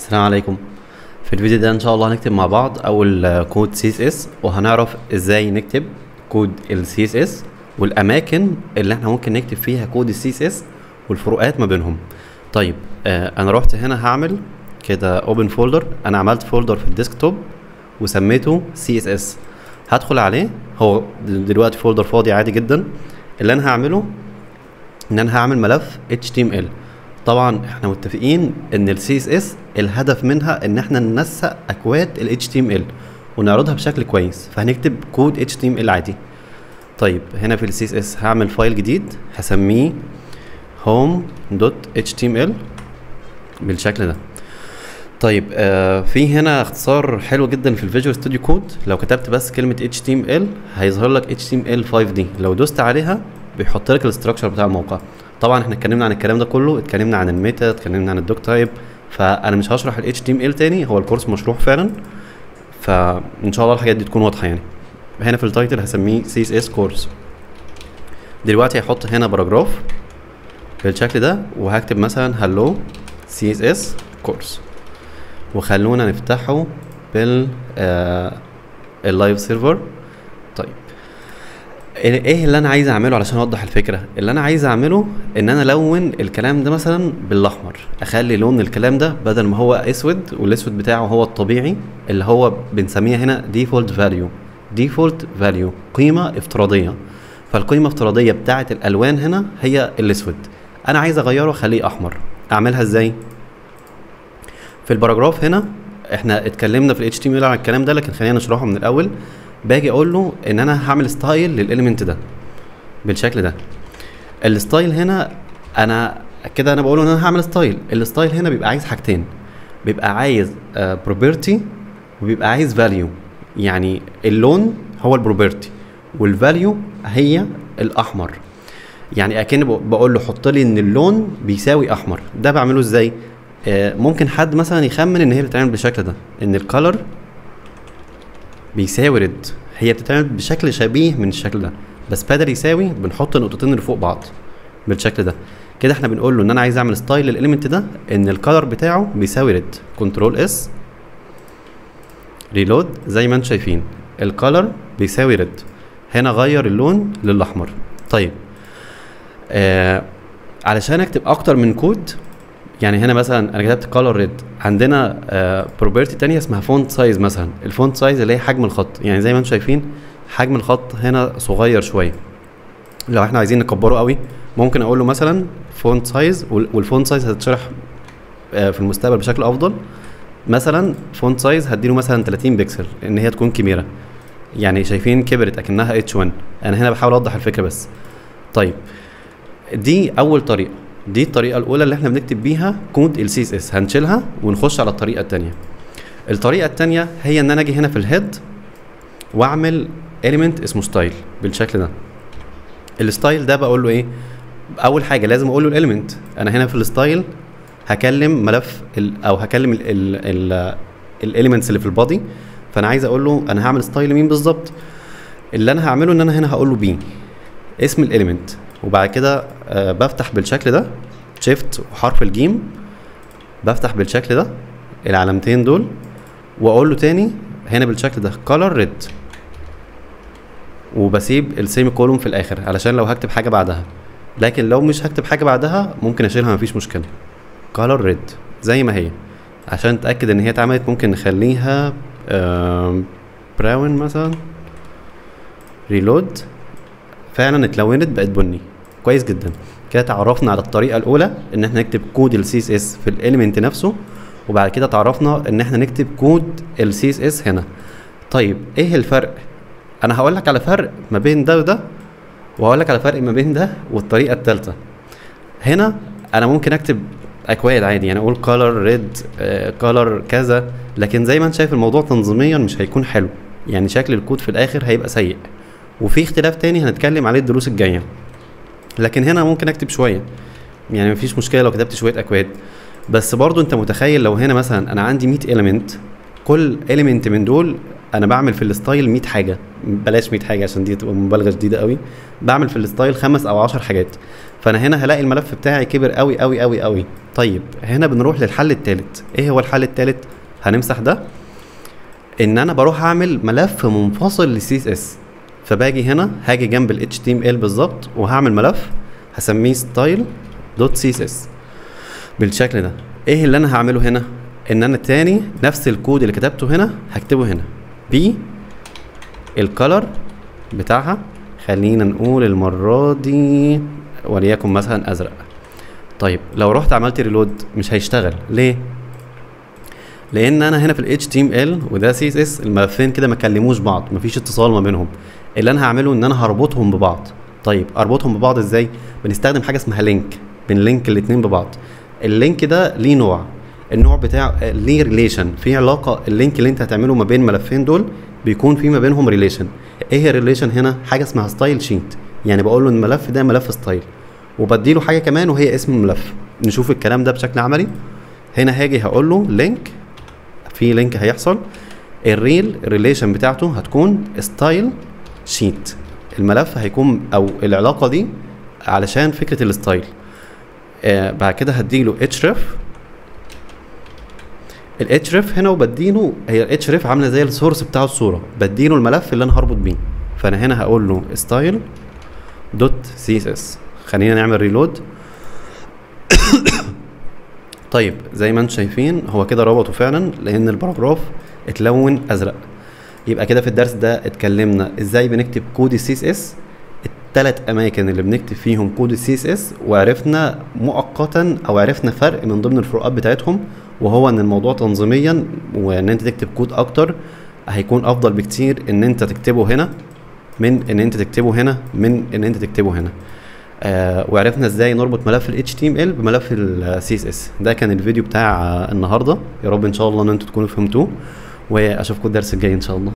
السلام عليكم في الفيديو ده ان شاء الله هنكتب مع بعض اول كود سي اس اس وهنعرف ازاي نكتب كود السي اس اس والاماكن اللي احنا ممكن نكتب فيها كود السي اس اس والفروقات ما بينهم طيب آه انا رحت هنا هعمل كده اوبن فولدر انا عملت فولدر في الديسكتوب وسميته سي اس اس هدخل عليه هو دلوقتي فولدر فاضي عادي جدا اللي انا هعمله ان انا هعمل ملف HTML طبعا احنا متفقين ان ال CSS الهدف منها ان احنا ننسق اكواد ال HTML ونعرضها بشكل كويس فهنكتب كود HTML عادي طيب هنا في ال CSS هعمل فايل جديد هسميه home.html بالشكل ده طيب آه في هنا اختصار حلو جدا في الفيجوال ستوديو كود لو كتبت بس كلمه HTML هيظهر لك HTML5 دي لو دوست عليها بيحط لك الاستراكشر بتاع الموقع طبعا احنا اتكلمنا عن الكلام ده كله اتكلمنا عن الميتا اتكلمنا عن الدوك تايب فانا مش هشرح ال HTML تاني هو الكورس مشروح فعلا فان شاء الله الحاجات دي تكون واضحه يعني هنا في التايتل هسميه CSS كورس دلوقتي هحط هنا باراجراف بالشكل ده وهكتب مثلا هلو CSS كورس وخلونا نفتحه بال آه اللايف سيرفر طيب ايه اللي انا عايز اعمله علشان اوضح الفكره اللي انا عايز اعمله ان انا الون الكلام ده مثلا بالاحمر اخلي لون الكلام ده بدل ما هو اسود والاسود بتاعه هو الطبيعي اللي هو بنسميها هنا ديفولت فاليو ديفولت فاليو قيمه افتراضيه فالقيمه الافتراضيه بتاعه الالوان هنا هي الاسود انا عايز اغيره اخليه احمر اعملها ازاي في الباراجراف هنا احنا اتكلمنا في ال HTML عن الكلام ده لكن خلينا نشرحه من الاول باجي اقول له ان انا هعمل ستايل للاليمنت ده بالشكل ده الستايل هنا انا كده انا بقول له ان انا هعمل ستايل الستايل هنا بيبقى عايز حاجتين بيبقى عايز بروبرتي وبيبقى عايز فاليو يعني اللون هو البروبرتي والفاليو هي الاحمر يعني اكن بقول له حط لي ان اللون بيساوي احمر ده بعمله ازاي آه ممكن حد مثلا يخمن ان هي بتتعمل بالشكل ده ان الكالر بيساوي ريد هي بتتعمل بشكل شبيه من الشكل ده بس بدل يساوي بنحط النقطتين اللي فوق بعض بالشكل ده كده احنا بنقول له ان انا عايز اعمل ستايل للاليمنت ده ان الكالر بتاعه بيساوي ريد كنترول اس ريلود زي ما انتم شايفين الكالر بيساوي ريد هنا غير اللون للاحمر طيب آه علشان اكتب اكتر من كود يعني هنا مثلا انا كتبت color red عندنا بروبرتي uh, تانية اسمها فونت سايز مثلا الفونت سايز اللي هي حجم الخط يعني زي ما انتم شايفين حجم الخط هنا صغير شويه لو احنا عايزين نكبره قوي ممكن اقول له مثلا فونت سايز والفونت سايز هتتشرح uh, في المستقبل بشكل افضل مثلا فونت سايز هديله مثلا 30 بكسل ان هي تكون كبيره يعني شايفين كبرت اكنها اتش 1 انا هنا بحاول اوضح الفكره بس طيب دي اول طريقه دي الطريقه الاولى اللي احنا بنكتب بيها كود ال CSS هنشيلها ونخش على الطريقه الثانيه الطريقه الثانيه هي ان انا اجي هنا في الهيد واعمل element اسمه ستايل بالشكل ده الستايل ده بقول له ايه اول حاجه لازم اقول له الاليمنت انا هنا في الستايل هكلم ملف ال او هكلم الاليمنتس اللي في البادي فانا عايز اقول له انا هعمل ستايل مين بالظبط اللي انا هعمله ان انا هنا هقول له بي اسم الاليمنت وبعد كده آه بفتح بالشكل ده شيفت وحرف الجيم بفتح بالشكل ده العلامتين دول واقول له تاني هنا بالشكل ده color red وبسيب السيمي كولوم في الاخر علشان لو هكتب حاجه بعدها لكن لو مش هكتب حاجه بعدها ممكن اشيلها مفيش مشكله color red زي ما هي عشان نتاكد ان هي اتعملت ممكن نخليها آه براون مثلا ريلود فعلا اتلونت بقت بني كويس جدا كده تعرفنا على الطريقه الاولى ان احنا نكتب كود السي اس اس في الاليمنت نفسه وبعد كده تعرفنا ان احنا نكتب كود السي اس اس هنا طيب ايه الفرق انا هقول لك على فرق ما بين ده وده وهقول لك على فرق ما بين ده والطريقه الثالثه هنا انا ممكن اكتب اكواد عادي يعني اقول color ريد color كذا لكن زي ما انت شايف الموضوع تنظيميا مش هيكون حلو يعني شكل الكود في الاخر هيبقى سيء وفي اختلاف تاني هنتكلم عليه الدروس الجايه لكن هنا ممكن اكتب شويه يعني مفيش مشكله لو كتبت شويه اكواد بس برضو انت متخيل لو هنا مثلا انا عندي 100 element كل element من دول انا بعمل في الستايل 100 حاجه بلاش 100 حاجه عشان دي تبقى مبالغه شديده قوي بعمل في الستايل خمس او 10 حاجات فانا هنا هلاقي الملف بتاعي كبر قوي قوي قوي قوي طيب هنا بنروح للحل الثالث ايه هو الحل الثالث هنمسح ده ان انا بروح اعمل ملف منفصل للسي اس اس فباجي هنا هاجي جنب ال HTML بالظبط وهعمل ملف هسميه ستايل دوت سي اس اس بالشكل ده ايه اللي انا هعمله هنا ان انا تاني نفس الكود اللي كتبته هنا هكتبه هنا بي الكالر بتاعها خلينا نقول المرة دي وليكن مثلا ازرق طيب لو رحت عملت ريلود مش هيشتغل ليه لان انا هنا في ال HTML وده CSS الملفين كده ما كلموش بعض مفيش اتصال ما بينهم اللي انا هعمله ان انا هربطهم ببعض طيب اربطهم ببعض ازاي بنستخدم حاجه اسمها لينك بنلينك الاتنين ببعض اللينك ده ليه نوع النوع بتاع ليه ريليشن في علاقه اللينك اللي انت هتعمله ما بين الملفين دول بيكون في ما بينهم ريليشن ايه هي الريليشن هنا حاجه اسمها ستايل شيت يعني بقول له ان الملف ده ملف ستايل وبديله حاجه كمان وهي اسم الملف نشوف الكلام ده بشكل عملي هنا هاجي هقول له لينك في لينك هيحصل الريل الريليشن بتاعته هتكون ستايل شيت الملف هيكون او العلاقه دي علشان فكره الستايل آه بعد كده هديله اتشرف الاتشرف هنا وبديله هي الاتشرف عامله زي السورس بتاع الصوره بديله الملف اللي انا هربط بيه فانا هنا هقول له ستايل دوت سي اس اس خلينا نعمل ريلود طيب زي ما انتم شايفين هو كده ربطه فعلا لان الباراجراف اتلون ازرق يبقى كده في الدرس ده اتكلمنا ازاي بنكتب كود السي اس اس الثلاث اماكن اللي بنكتب فيهم كود السي اس اس وعرفنا مؤقتا او عرفنا فرق من ضمن الفروقات بتاعتهم وهو ان الموضوع تنظيميا وان انت تكتب كود اكتر هيكون افضل بكتير ان انت تكتبه هنا من ان انت تكتبه هنا من ان انت تكتبه هنا آه وعرفنا ازاي نربط ملف ال HTML بملف ال CSS ده كان الفيديو بتاع آه النهارده يا رب ان شاء الله ان انتوا تكونوا فهمتوه واشوفكم الدرس الجاي ان شاء الله